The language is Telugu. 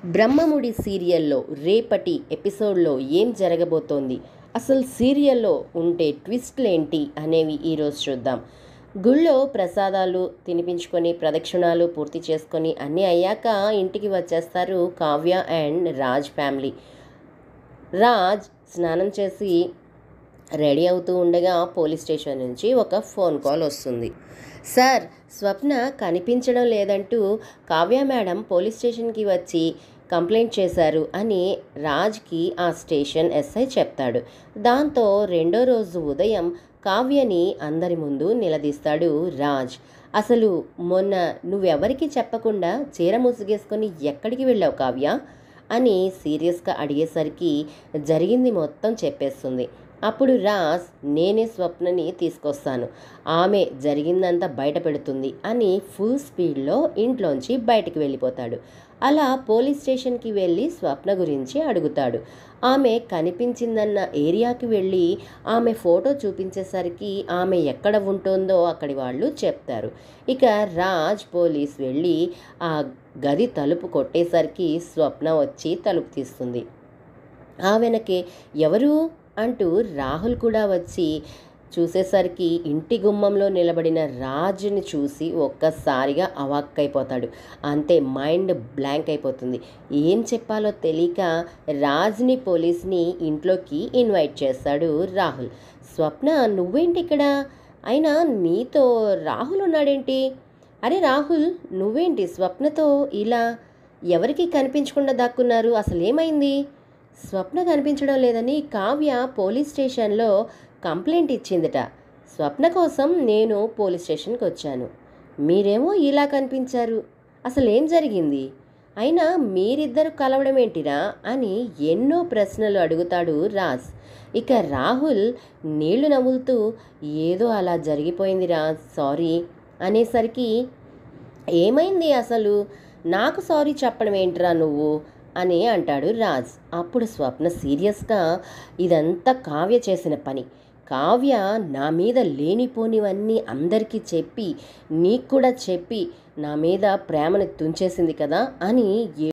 బ్రహ్మముడి సీరియల్లో రేపటి ఎపిసోడ్లో ఏం జరగబోతోంది అసలు సీరియల్లో ఉంటే ట్విస్ట్లేంటి అనేవి ఈరోజు చూద్దాం గుళ్ళో ప్రసాదాలు తినిపించుకొని ప్రదక్షిణాలు పూర్తి చేసుకొని అన్నీ అయ్యాక ఇంటికి వచ్చేస్తారు కావ్య అండ్ రాజ్ ఫ్యామిలీ రాజ్ స్నానం చేసి రెడీ అవుతూ ఉండగా పోలీస్ స్టేషన్ నుంచి ఒక ఫోన్ కాల్ వస్తుంది సార్ స్వప్న కనిపించడం లేదంటూ కావ్య మేడం పోలీస్ స్టేషన్కి వచ్చి కంప్లైంట్ చేశారు అని రాజ్కి ఆ స్టేషన్ ఎస్ఐ చెప్తాడు దాంతో రెండో రోజు ఉదయం కావ్యని అందరి ముందు నిలదీస్తాడు రాజ్ అసలు మొన్న నువ్వెవరికి చెప్పకుండా చీర ముసుగేసుకొని ఎక్కడికి వెళ్ళావు కావ్య అని సీరియస్గా అడిగేసరికి జరిగింది మొత్తం చెప్పేస్తుంది అప్పుడు రాజ్ నేనే స్వప్నని తీసుకొస్తాను ఆమె జరిగిందంతా బయట పెడుతుంది అని ఫుల్ స్పీడ్లో ఇంట్లోంచి బయటికి వెళ్ళిపోతాడు అలా పోలీస్ స్టేషన్కి వెళ్ళి స్వప్న గురించి అడుగుతాడు ఆమె కనిపించిందన్న ఏరియాకి వెళ్ళి ఆమె ఫోటో చూపించేసరికి ఆమె ఎక్కడ ఉంటుందో అక్కడి వాళ్ళు చెప్తారు ఇక రాజ్ పోలీస్ వెళ్ళి ఆ గది తలుపు కొట్టేసరికి స్వప్న వచ్చి తలుపు తీస్తుంది ఆ వెనకే ఎవరు అంటూ రాహుల్ కూడా వచ్చి చూసేసరికి ఇంటి గుమ్మంలో నిలబడిన రాజుని చూసి ఒక్కసారిగా అవాక్కైపోతాడు అంతే మైండ్ బ్లాంక్ అయిపోతుంది ఏం చెప్పాలో తెలియక రాజ్ని పోలీస్ని ఇంట్లోకి ఇన్వైట్ చేస్తాడు రాహుల్ స్వప్న నువ్వేంటి ఇక్కడ అయినా నీతో రాహుల్ ఉన్నాడేంటి అరే రాహుల్ నువ్వేంటి స్వప్నతో ఇలా ఎవరికి కనిపించకుండా దాక్కున్నారు అసలు ఏమైంది స్వప్న కనిపించడం లేదని కావ్య పోలీస్ స్టేషన్లో కంప్లైంట్ ఇచ్చిందట స్వప్న కోసం నేను పోలీస్ స్టేషన్కి వచ్చాను మీరేమో ఇలా కనిపించారు అసలు ఏం జరిగింది అయినా మీరిద్దరు కలవడం ఏంటిరా అని ఎన్నో ప్రశ్నలు అడుగుతాడు రాజ్ ఇక రాహుల్ నీళ్లు నవ్వులుతూ ఏదో అలా జరిగిపోయింది రా సారీ అనేసరికి ఏమైంది అసలు నాకు సారీ చెప్పడం ఏంట్రా నువ్వు అని అంటాడు రాజ్ అప్పుడు స్వప్న సీరియస్గా ఇదంతా కావ్య చేసిన పని కావ్య నా మీద లేనిపోనివన్నీ అందరికీ చెప్పి నీకు కూడా చెప్పి నా మీద ప్రేమను తుంచేసింది కదా అని